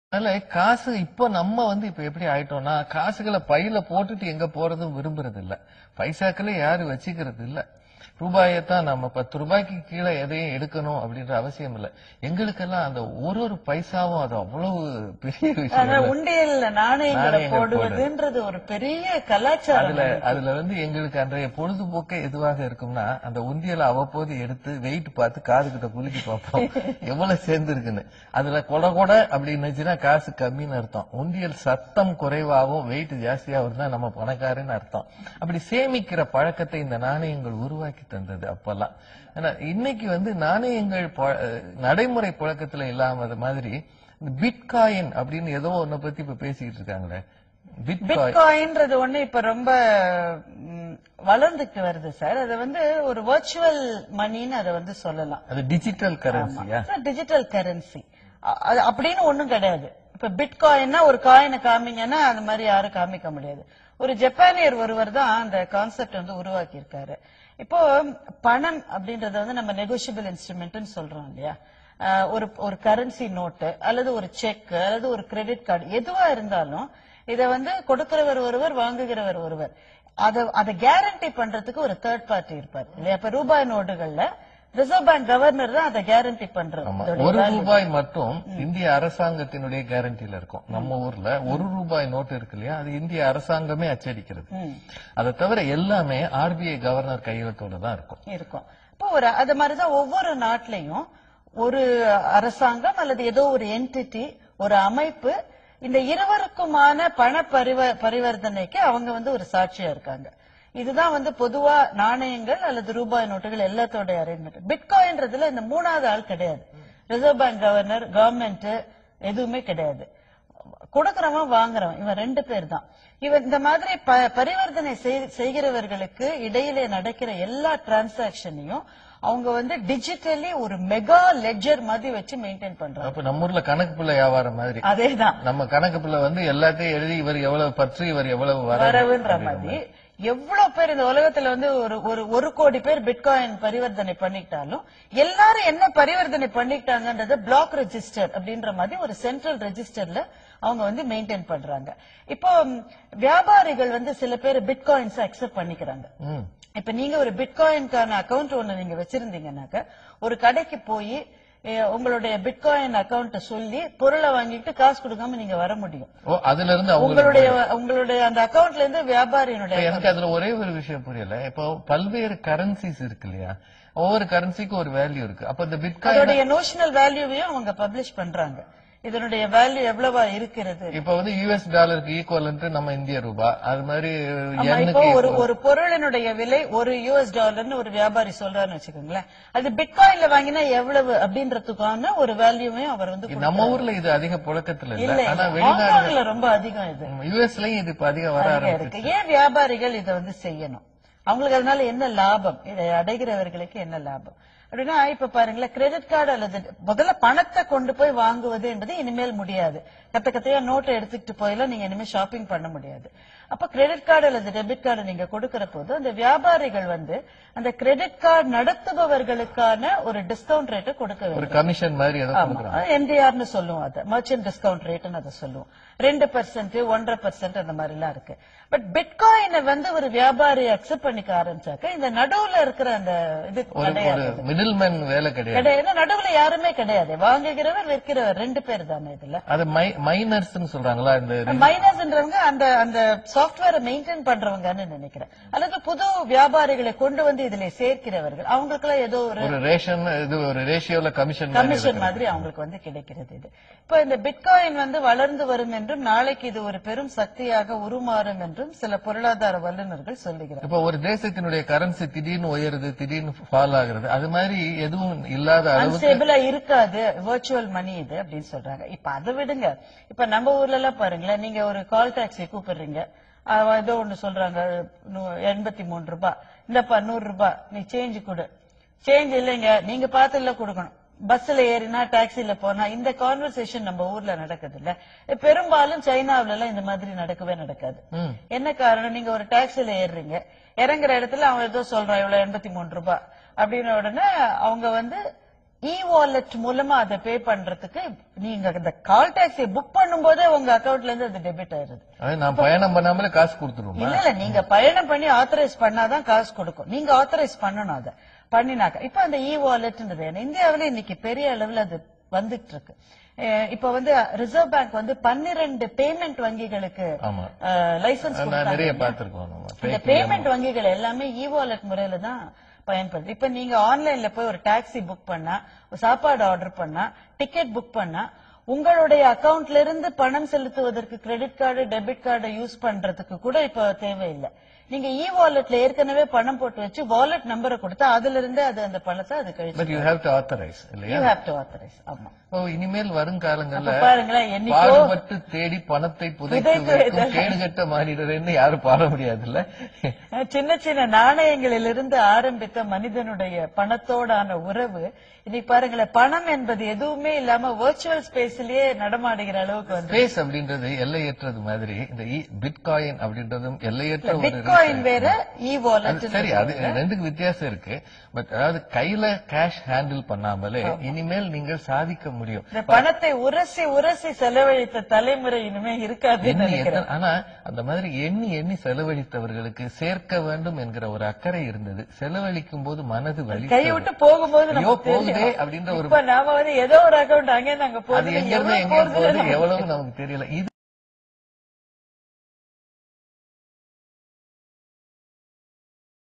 அதனால காசு இப்போ நம்ம வந்து இப்ப எப்படி ஆயிட்டோம்னா காசுகளை பையில போட்டுட்டு எங்க போறதும் விரும்புறது இல்ல பைசாக்களே யாரும் வச்சுக்கிறது இல்ல ரூபாயத்தான் நம்ம பத்து ரூபாய்க்கு கீழே எதையும் எடுக்கணும் அப்படின்ற அவசியம் இல்ல எங்களுக்கெல்லாம் அந்த ஒரு ஒரு பைசாவும் அது அவ்வளவு பெரிய விஷயம் ஆனா இல்ல. உண்டியல்ல நாணயங்களை நாணயங்கள் போடுவதுன்றது ஒரு பெரிய கலாச்சாரம் அதுல அதுல வந்து எங்களுக்கு அன்றைய பொழுதுபோக்கே எதுவாக இருக்கும்னா அந்த உந்தியலை அவ்வப்போது எடுத்து வெயிட் பார்த்து காது கிட்ட குலுக்கி பார்ப்போம் எவ்வளவு சேர்ந்து இருக்குன்னு அதுல கொட கொட அப்படின்னுச்சுன்னா காசு கம்மின்னு அர்த்தம் உண்டியல் சத்தம் குறைவாகவும் வெயிட் ஜாஸ்தியாகும் தான் நம்ம பணக்காரன்னு அர்த்தம் அப்படி சேமிக்கிற பழக்கத்தை இந்த நாணயங்கள் உருவாக்கி தந்தது அப்பெல்லாம் ஆனா இன்னைக்கு வந்து நாணயங்கள் ப- நடைமுறை புழக்கத்துல இல்லாம மாதிரி இந்த பிட்காயின் அப்படின்னு ஏதோ ஒன்ன பத்தி இப்ப பேசிக்கிட்டு இருக்காங்களே பிட்காயின் பிட்காயின்றது ஒண்ணு இப்ப ரொம்ப ம், வளர்ந்துட்டு வருது சார் அது வந்து ஒரு வர்ச்சுவல் மணின்னு அதை வந்து சொல்லலாம் அது டிஜிட்டல் கரன்சியா டிஜிட்டல் கரன்சி அப்படின்னு ஒண்ணும் கிடையாது இப்ப பிட்காயின்னா ஒரு காயினை காமிங்கன்னா அந்த மாதிரி யாரும் காமிக்க முடியாது ஒரு ஜப்பானியர் ஒருவர் தான் அந்த கான்செப்ட் வந்து உருவாக்கி இருக்காரு இப்போ பணம் அப்படின்றத வந்து நம்ம நெகோஷியபிள் இன்ஸ்ட்ருமெண்ட்னு சொல்றோம் இல்லையா அஹ் ஒரு ஒரு கரன்சி நோட்டு அல்லது ஒரு செக் அல்லது ஒரு கிரெடிட் கார்டு எதுவா இருந்தாலும் இத வந்து கொடுக்கிறவர் ஒருவர் வாங்குகிறவர் ஒருவர் அத அதை கேரண்டி பண்றதுக்கு ஒரு தேர்ட் பார்ட்டி இருப்பார் இல்லையா இப்ப ரூபாய் நோட்டுகள்ல ரிசர்வ் பேங்க் கவர்னர் தான் அதை கேரண்டி பண்றது ஆமா இதோட ஒரு value. ரூபாய் மட்டும் இந்திய அரசாங்கத்தினுடைய கேரண்டில இருக்கும் நம்ம ஊர்ல ஒரு ரூபாய் நோட்டு இருக்கு இல்லையா அது இந்திய அரசாங்கமே அச்சடிக்கிறது ம், அதை தவிர எல்லாமே ஆர்பிஐ கவர்னர் கையெழுத்தோட தான் இருக்கும் இருக்கும் இப்போ ஒரு அது மாதிரிதான் ஒவ்வொரு நாட்டிலையும் ஒரு அரசாங்கம் அல்லது ஏதோ ஒரு என்டிட்டி ஒரு அமைப்பு இந்த இருவருக்குமான பண பரிவ பரிவர்த்தனைக்கு அவங்க வந்து ஒரு சாட்சியா இருக்காங்க இதுதான் வந்து பொதுவா நாணயங்கள் அல்லது ரூபாய் நோட்டுகள் எல்லாத்தோட அரேஞ்ச்மெண்ட் பிட்காயின்றதுல இந்த மூணாவது ஆள் கிடையாது ரிசர்வ் பேங்க் கவர்னர் கவர்மெண்ட் எதுவுமே கிடையாது கொடுக்கறவன் வாங்குறவன் இவன் ரெண்டு பேர் தான் இவன் இந்த மாதிரி ப- பரிவர்த்தனை செய்- செய்கிறவர்களுக்கு இடையிலே நடக்கிற எல்லா டிரான்சாக்சனையும் அவங்க வந்து டிஜிட்டலி ஒரு மெகா லெட்ஜர் மாதிரி வச்சு மெயின்டைன் பண்றாங்க அப்ப நம்ம ஊர்ல கணக்கு பிள்ளை வியாபாரம் மாதிரி அதேதான் நம்ம கணக்கு பிள்ளை வந்து எல்லாத்தையும் எழுதி இவர் எவ்வளவு பற்று இவர் எவ்வளவு வரவு வரவுன்ற அப்படிங்கிற மாதிரி எவ்வளவு பேர் இந்த உலகத்துல வந்து ஒரு ஒரு ஒரு கோடி பேர் பிட்காயின் பரிவர்த்தனை பண்ணிக்கிட்டாலும் எல்லாரும் என்ன பரிவர்த்தனை பண்ணிக்கிட்டாங்கன்றது பிளாக் ரெஜிஸ்டர் அப்படின்ற மாதிரி ஒரு சென்ட்ரல் ரெஜிஸ்டர்ல அவங்க வந்து மெயின்டைன் பண்றாங்க இப்போ ம், வியாபாரிகள் வந்து சில பேர் பிட்காயின்ஸ் அக்செப்ட் பண்ணிக்கிறாங்க ம். இப்ப நீங்க ஒரு பிட்காயின்கான அக்கவுண்ட் ஒண்ணு நீங்க வச்சிருந்தீங்கன்னாக்க ஒரு கடைக்கு போய் உங்களுடைய பிட்காயின் அக்கவுண்ட் சொல்லி பொருளை வாங்கிட்டு காசு கொடுக்காம நீங்க வர முடியும் ஓ அதுல இருந்து அவங்களுக்கு உங்களுடைய உங்களுடைய அந்த அக்கவுண்ட்ல இருந்து வியாபாரியினுடைய இப்ப எனக்கு அதுல ஒரே ஒரு விஷயம் புரியல இப்போ பல்வேறு கரன்சிஸ் இருக்கு இல்லையா ஒவ்வொரு கரன்சிக்கும் ஒரு வேல்யூ இருக்கு அப்ப இந்த பிட்காயின் அதோடைய நோஷனல் வேல்யூவையும் அவங்க பப்ளிஷ் பண்றாங்க இதனுடைய வேல்யூ எவ்வளவா இருக்கிறது இப்ப வந்து யூஎஸ் டாலருக்கு ஈக்குவலன்ட் நம்ம இந்திய ரூபாய் அது மாதிரி ஆமா, இப்போ எண்ணுக்கு ஒரு ஒரு பொருளினுடைய விலை ஒரு யூஎஸ் டாலர்னு ஒரு வியாபாரி சொல்றாருன்னு வச்சுக்கோங்களேன் அது பிட்காயின்ல வாங்கினா எவ்வளவு அப்படின்றதுக்கான ஒரு வேல்யூவையும் அவர் வந்து கொடுக்கிறாரு. நம்ம ஊர்ல இது அதிக புழக்கத்துல இல்ல இல்ல ஆனா இல்ல, வெளிநாடு ஹாங்காங்ல ரொம்ப அதிகம் இது யூஎஸ்லயும் இது இப்ப அதிகம் வர அதிகம் ஆரம்பிச்சு இருக்கு ஏன் வியாபாரிகள் இதை வந்து செய்யணும் அவங்களுக்கு அதனால என்ன லாபம் இதை அடைகிறவர்களுக்கு என்ன லாபம் அப்படின்னா இப்ப பாருங்களேன் கிரெடிட் கார்டு அல்லது முதல்ல பணத்தை கொண்டு போய் வாங்குவது என்பது இனிமேல் முடியாது கத்த கத்தையா நோட்டை எடுத்துக்கிட்டு போயெல்லாம் நீங்க இனிமேல் ஷாப்பிங் பண்ண முடியாது அப்ப கிரெடிட் கார்டு அல்லது டெபிட் கார்டு நீங்க கொடுக்கிற போது அந்த வியாபாரிகள் வந்து அந்த கிரெடிட் கார்டு நடத்துபவர்களுக்கான ஒரு டிஸ்கவுண்ட் ரேட்டை கொடுக்க வேண்டும் ஒரு கமிஷன் மாதிரி ஏதோ கொடுக்குறாங்க எம்டிஆர்னு சொல்லுவோம் அதை மர்ச்சன்ட் டிஸ்கவுண்ட் ரேட்னு அதை சொல்லுவோம் ரெண்டு பர்சன்ட் ஒன்றரை பர்சன்ட் அந்த மாதிரி எல்லாம் இருக்கு பட் பிட்காயினை வந்து ஒரு வியாபாரி அக்செப்ட் பண்ணிக்க ஆரம்பிச்சாக்க இந்த நடுவுல இருக்கிற அந்த இது ஒரு கிடையாது ஒரு மிடில் மேன் வேலை கிடையாது கிடையாது ஏன்னா நடுவுல யாருமே கிடையாது வாங்குகிறவர் விற்கிறவர் ரெண்டு பேர் தானே இதுல அது மைனர்ஸ் சொல்றாங்களா இந்த மைனஸ்ன்றவங்க அந்த அந்த சாஃப்ட்வேரை மெயின்டைன் பண்றவங்கன்னு நினைக்கிறேன் அல்லது புது வியாபாரிகளை கொண்டு வந்து இதுல சேர்க்கிறவர்கள் அவங்களுக்கெல்லாம் ஏதோ ஒரு ஒரு ரேஷன் இது ஒரு ரேஷியோல கமிஷன் கமிஷன் மாதிரி அவங்களுக்கு வந்து கிடைக்கிறது இது இப்ப இந்த பிட்காயின் வந்து வளர்ந்து வரும் என்றும் நாளைக்கு இது ஒரு பெரும் சக்தியாக உருமாறும் என்றும் சில பொருளாதார வல்லுநர்கள் சொல்லுகிறார் இப்ப ஒரு தேசத்தினுடைய கரன்சி திடீர்னு உயருது திடீர்னு ஃபால் ஆகுறது அது மாதிரி எதுவும் இல்லாத அளவுக்கு அன்ஸ்டேபிளா இருக்காது வர்ச்சுவல் மணி இது அப்படின்னு சொல்றாங்க இப்ப அதை விடுங்க இப்ப நம்ம ஊர்ல எல்லாம் பாருங்களேன் நீங்க ஒரு கால் டாக்ஸி கூப்பிடுறீங்க அவன் ஏதோ ஒண்ணு சொல்றாங்க நூ- எண்பத்தி மூணு ரூபாய் இந்தப்பா நூறு ரூபாய் நீ சேஞ்ச் கொடு சேஞ்ச் இல்லைங்க நீங்க பார்த்துல கொடுக்கணும் பஸ்ல ஏறினா டாக்ஸில போனா இந்த கான்வர்சேஷன் நம்ம ஊர்ல நடக்குது இல்ல பெரும்பாலும் சைனாவுல எல்லாம் இந்த மாதிரி நடக்கவே நடக்காது ம். என்ன காரணம் நீங்க ஒரு டாக்ஸில ஏறுறீங்க இறங்குற இடத்துல அவன் ஏதோ சொல்றான் இவ்வளவு எண்பத்தி மூணு ரூபாய் அப்படின்ன உடனே அவங்க வந்து இ வாலெட் மூலமா அதை பே பண்றதுக்கு நீங்க இந்த கால் டாக்ஸி புக் பண்ணும்போதே உங்க அக்கவுண்ட்ல இருந்து அது டெபிட் ஆயிருது அது நான் பயணம் பண்ணாமலே காசு கொடுத்துருவோமா இல்ல இல்ல நீங்க பயணம் பண்ணி ஆத்தரைஸ் பண்ணாதான் காசு கொடுக்கும் நீங்க ஆத்தரைஸ் பண்ணணும் அதை பண்ணினாக்க இப்ப அந்த இ வாலெட்ன்றது என்ன இந்தியாவில இன்னைக்கு பெரிய அளவுல அது வந்துட்டு இருக்கு அஹ் இப்ப வந்து ரிசர்வ் பேங்க் வந்து பன்னிரண்டு பேமெண்ட் வங்கிகளுக்கு ஆமா லைசன்ஸ் நான் நிறைய பார்த்திருக்கோம் நம்ம இந்த பேமெண்ட் வங்கிகள் எல்லாமே இ வாலெட் முறையில தான் பயன்படுது இப்ப நீங்க ஆன்லைன்ல போய் ஒரு டாக்ஸி புக் பண்ணா ஒரு சாப்பாடு ஆர்டர் பண்ணா டிக்கெட் புக் பண்ணா உங்களுடைய அக்கவுண்ட்ல இருந்து பணம் செலுத்துவதற்கு credit card debit card use பண்றதுக்கு கூட இப்ப தேவையில்லை நீங்க இ வாலெட்ல ஏற்கனவே பணம் போட்டு வச்சு வாலெட் நம்பரை கொடுத்தா அதுல இருந்தே அது அந்த பணத்தை அது கழிச்சு but you have to authorise இல்லையா யூ ஹேவ் டு ஆத்தரைஸ் ஆமா ஓ இனிமேல் வருங்காலங்கள்ல அப்ப பாருங்களேன் என்னைக்கோ பாடுபட்டு தேடி பணத்தை புதைத்து புதைத்து வைக்கும் கேடுகட்ட மானிடர்னு யாரும் பாட முடியாதுல்ல சின்ன சின்ன நாணயங்களிலிருந்து ஆரம்பித்த மனிதனுடைய பணத்தோடான உறவு இன்னைக்கு பாருங்களேன் பணம் என்பது எதுவுமே இல்லாம வர்ச்சுவல் ஸ்பேஸ்லயே நடமாடுகிற அளவுக்கு வந்து ஸ்பேஸ் அப்படின்றது எல்லையற்றது மாதிரி இந்த பிட்காயின் அப்படின்றதும் எல்லையற்ற ஒரு பிட்காயின் வேற இ வாலெட் சரி அது ரெண்டுக்கு வித்தியாசம் இருக்கு பட் அதாவது கையில கேஷ் ஹேண்டில் பண்ணாமலே இனிமேல் நீங்கள் சாதிக்க முடியும் இந்த பணத்தை உரசி உரசி செலவழித்த தலைமுறை இனிமே இருக்காதுன்னு எண்ணி நினைக்கிறேன் எத்தனை- ஆனா அந்த மாதிரி எண்ணி எண்ணி செலவழித்தவர்களுக்கு சேர்க்க வேண்டும் என்கிற ஒரு அக்கறை இருந்தது செலவழிக்கும் போது மனது வலி கை விட்டு போகும்போது ஐயோ நமக்கு தெரியும். போகுதே அப்படின்ற ஒரு இப்ப நாம வந்து ஏதோ ஒரு அக்கவுண்ட் அங்கே நாங்க அது போறது எங்க இருந்து எவ்வளவு எங்க போகுதுன்னு போகுது நமக்கு எவ்வளவு நமக்கு தெரியல இது